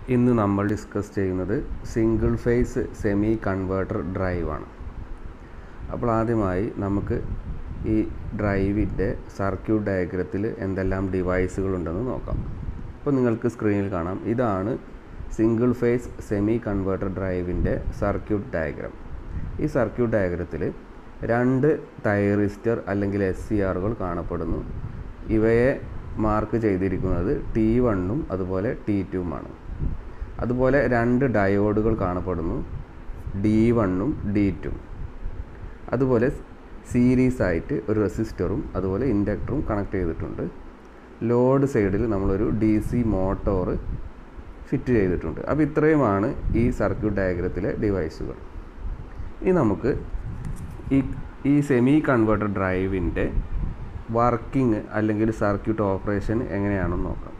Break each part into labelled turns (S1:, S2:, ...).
S1: ഇന്ന് നമ്മൾ ഡിസ്കസ് ചെയ്യുന്നത് സിംഗിൾ ഫേസ് സെമി കൺവേർട്ടർ ഡ്രൈവാണ് അപ്പോൾ ആദ്യമായി നമുക്ക് ഈ ഡ്രൈവിൻ്റെ സർക്യൂട്ട് ഡയഗ്രത്തിൽ എന്തെല്ലാം ഡിവൈസുകളുണ്ടെന്ന് നോക്കാം ഇപ്പോൾ നിങ്ങൾക്ക് സ്ക്രീനിൽ കാണാം ഇതാണ് സിംഗിൾ ഫേസ് സെമി കൺവേർട്ടർ ഡ്രൈവിൻ്റെ സർക്യൂട്ട് ഡയഗ്രാം ഈ സർക്യൂട്ട് ഡയഗ്രത്തിൽ രണ്ട് തൈറിസ്റ്റർ അല്ലെങ്കിൽ എസ് സി ആറുകൾ കാണപ്പെടുന്നു ഇവയെ മാർക്ക് ചെയ്തിരിക്കുന്നത് ടി വണ്ണും അതുപോലെ ടി ടുവുമാണ് അതുപോലെ രണ്ട് ഡയോഡുകൾ കാണപ്പെടുന്നു ഡി വണ്ണും ഡി ടു അതുപോലെ സീരീസ് ആയിട്ട് ഒരു റെസിസ്റ്ററും അതുപോലെ ഇൻഡക്ടറും കണക്ട് ചെയ്തിട്ടുണ്ട് ലോഡ് സൈഡിൽ നമ്മളൊരു ഡി സി മോട്ടോർ ഫിറ്റ് ചെയ്തിട്ടുണ്ട് അപ്പോൾ ഇത്രയുമാണ് ഈ സർക്യൂട്ട് ഡയഗ്രത്തിലെ ഡിവൈസുകൾ ഇനി നമുക്ക് ഈ ഈ സെമി കൺവേർട്ടർ ഡ്രൈവിൻ്റെ വർക്കിംഗ് അല്ലെങ്കിൽ സർക്യൂട്ട് ഓപ്പറേഷൻ എങ്ങനെയാണെന്ന് നോക്കാം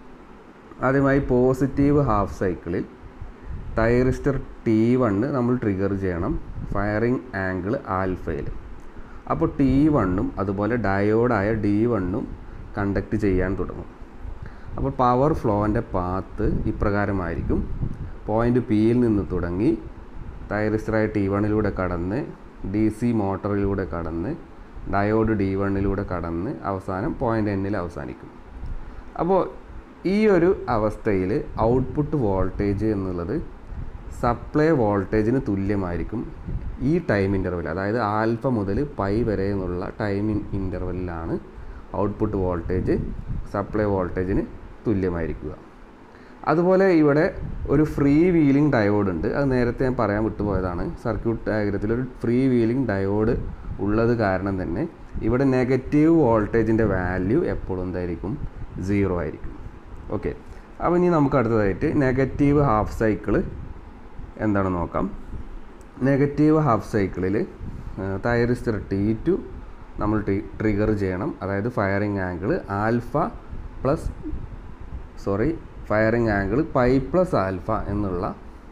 S1: ആദ്യമായി പോസിറ്റീവ് ഹാഫ് സൈക്കിളിൽ തൈറിസ്റ്റർ ടി വണ്ണ് നമ്മൾ ട്രിഗർ ചെയ്യണം ഫയറിംഗ് ആംഗിൾ ആൽഫയിൽ അപ്പോൾ ടി വണ്ണും അതുപോലെ ഡയോഡായ ഡി വണ്ണും കണ്ടക്ട് ചെയ്യാൻ തുടങ്ങും അപ്പോൾ പവർ ഫ്ലോൻ്റെ പാത്ത് ഇപ്രകാരമായിരിക്കും പോയിൻ്റ് പിയിൽ നിന്ന് തുടങ്ങി തൈറിസ്റ്ററായ ടി വണ്ണിലൂടെ കടന്ന് ഡി സി മോട്ടറിലൂടെ കടന്ന് ഡയോഡ് ഡി വണ്ണിലൂടെ കടന്ന് അവസാനം പോയിൻ്റ് എന്നിൽ അവസാനിക്കും അപ്പോൾ ഈ ഒരു അവസ്ഥയിൽ ഔട്ട്പുട്ട് വോൾട്ടേജ് എന്നുള്ളത് സപ്ലൈ വോൾട്ടേജിന് തുല്യമായിരിക്കും ഈ ടൈം ഇൻ്റർവെൽ അതായത് ആൽഫ മുതൽ പൈ വരെ എന്നുള്ള ടൈം ഇൻ്റർവെല്ലിലാണ് ഔട്ട്പുട്ട് വോൾട്ടേജ് സപ്ലൈ വോൾട്ടേജിന് തുല്യമായിരിക്കുക അതുപോലെ ഇവിടെ ഒരു ഫ്രീ വീലിംഗ് ഡയോഡ് ഉണ്ട് അത് നേരത്തെ ഞാൻ പറയാൻ വിട്ടുപോയതാണ് സർക്യൂട്ട് ഡയഗ്രത്തിൽ ഒരു ഫ്രീ വീലിംഗ് ഡയോഡ് ഉള്ളത് കാരണം തന്നെ ഇവിടെ നെഗറ്റീവ് വോൾട്ടേജിൻ്റെ വാല്യൂ എപ്പോഴും എന്തായിരിക്കും സീറോ ആയിരിക്കും ഓക്കെ അപ്പോൾ ഇനി നമുക്ക് അടുത്തതായിട്ട് നെഗറ്റീവ് ഹാഫ് സൈക്കിൾ എന്താണെന്ന് നോക്കാം നെഗറ്റീവ് ഹാഫ് സൈക്കിളിൽ തൈറിസ്റ്റർ ടി ടു നമ്മൾ ട്രിഗർ ചെയ്യണം അതായത് firing angle alpha plus sorry firing angle pi plus alpha എന്നുള്ള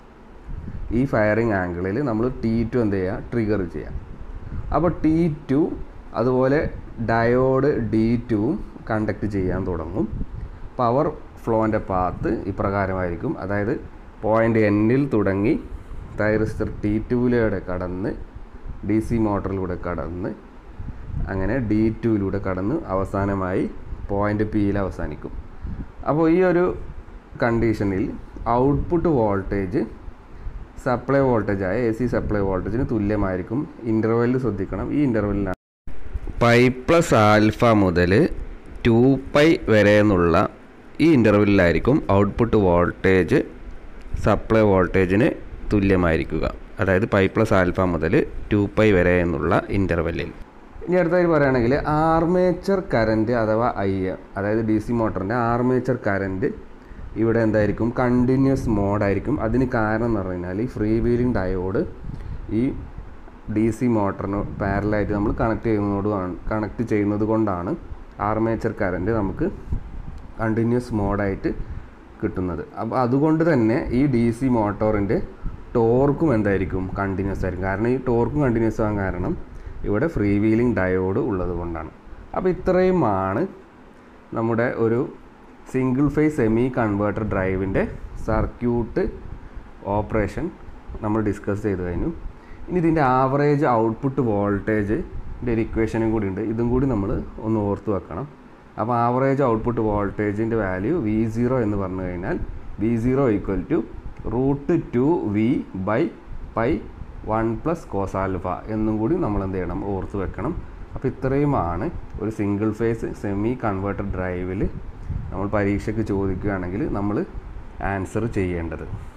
S1: ഈ ഫയറിംഗ് ആംഗിളിൽ നമ്മൾ ടി ടു എന്ത് ചെയ്യുക ട്രിഗർ ചെയ്യാം അപ്പോൾ ടി ടു അതുപോലെ ഡയോഡ് ഡി ടുവും കണ്ടക്ട് ചെയ്യാൻ തുടങ്ങും പവർ ഫ്ലോൻ്റെ പാത്ത് ഇപ്രകാരമായിരിക്കും അതായത് പോയിൻ്റ് എന്നിൽ തുടങ്ങി തൈറിസ്റ്റർ ടി ടുവിലൂടെ കടന്ന് ഡി സി മോട്ടറിലൂടെ കടന്ന് അങ്ങനെ ഡി ടുവിലൂടെ കടന്ന് അവസാനമായി പോയിൻ്റ് പിയിൽ അവസാനിക്കും അപ്പോൾ ഈ ഒരു കണ്ടീഷനിൽ ഔട്ട്പുട്ട് വോൾട്ടേജ് സപ്ലൈ വോൾട്ടേജായ എ സി സപ്ലൈ വോൾട്ടേജിന് തുല്യമായിരിക്കും ഇൻ്റർവെല്ലിൽ ശ്രദ്ധിക്കണം ഈ ഇൻ്റർവെല്ലിലാണ് പൈ പ്ലസ് ആൽഫ മുതൽ ടു പൈ വരെ എന്നുള്ള ഈ ഇൻ്റർവെല്ലിലായിരിക്കും ഔട്ട്പുട്ട് വോൾട്ടേജ് സപ്ലൈ വോൾട്ടേജിന് തുല്യമായിരിക്കുക അതായത് പൈ പ്ലസ് ആൽഫ മുതൽ ടു പൈ വരെ എന്നുള്ള ഇൻ്റർവെല്ലിൽ ഇനി അടുത്തായിട്ട് പറയുകയാണെങ്കിൽ ആർമേച്ചർ കറൻറ്റ് അഥവാ ഐ അതായത് ഡി സി മോട്ടറിൻ്റെ ആർമേച്ചർ കറൻറ്റ് ഇവിടെ എന്തായിരിക്കും കണ്ടിന്യൂസ് മോഡായിരിക്കും അതിന് കാരണം എന്ന് പറഞ്ഞു കഴിഞ്ഞാൽ ഈ ഫ്രീ വീലിംഗ് ഡയോഡ് ഈ ഡി സി മോട്ടറിന് പാരലായിട്ട് നമ്മൾ കണക്ട് ചെയ്യുന്നതോട് കണക്ട് ചെയ്യുന്നത് കൊണ്ടാണ് ആർമേച്ചർ കറൻറ്റ് നമുക്ക് കണ്ടിന്യൂസ് മോഡായിട്ട് കിട്ടുന്നത് അപ്പോൾ അതുകൊണ്ട് തന്നെ ഈ ഡി സി മോട്ടോറിൻ്റെ ടോർക്കും എന്തായിരിക്കും കണ്ടിന്യൂസ് ആയിരിക്കും കാരണം ഈ ടോർക്കും കണ്ടിന്യൂസ് ആകാൻ കാരണം ഇവിടെ ഫ്രീ വീലിംഗ് ഡയോഡ് ഉള്ളത് കൊണ്ടാണ് അപ്പോൾ ഇത്രയുമാണ് നമ്മുടെ ഒരു സിംഗിൾ ഫേസ് സെമി കൺവേർട്ടർ ഡ്രൈവിൻ്റെ സർക്യൂട്ട് ഓപ്പറേഷൻ നമ്മൾ ഡിസ്കസ് ചെയ്ത് കഴിഞ്ഞു ഇനി ഇതിൻ്റെ ആവറേജ് ഔട്ട്പുട്ട് വോൾട്ടേജിൻ്റെ ഒരു ഇക്വേഷനും കൂടി ഉണ്ട് ഇതും കൂടി നമ്മൾ ഒന്ന് ഓർത്ത് വെക്കണം അപ്പോൾ ആവറേജ് ഔട്ട്പുട്ട് വോൾട്ടേജിൻ്റെ വാല്യൂ വി സീറോ എന്ന് പറഞ്ഞു കഴിഞ്ഞാൽ V zero equal to root two V by pi one plus cos alpha എന്നും കൂടി നമ്മൾ എന്ത് ചെയ്യണം ഓർത്ത് വെക്കണം അപ്പോൾ ഇത്രയുമാണ് ഒരു സിംഗിൾ ഫേസ് സെമി കൺവേർട്ടർ ഡ്രൈവിൽ നമ്മൾ പരീക്ഷയ്ക്ക് ചോദിക്കുകയാണെങ്കിൽ നമ്മൾ ആൻസർ ചെയ്യേണ്ടത്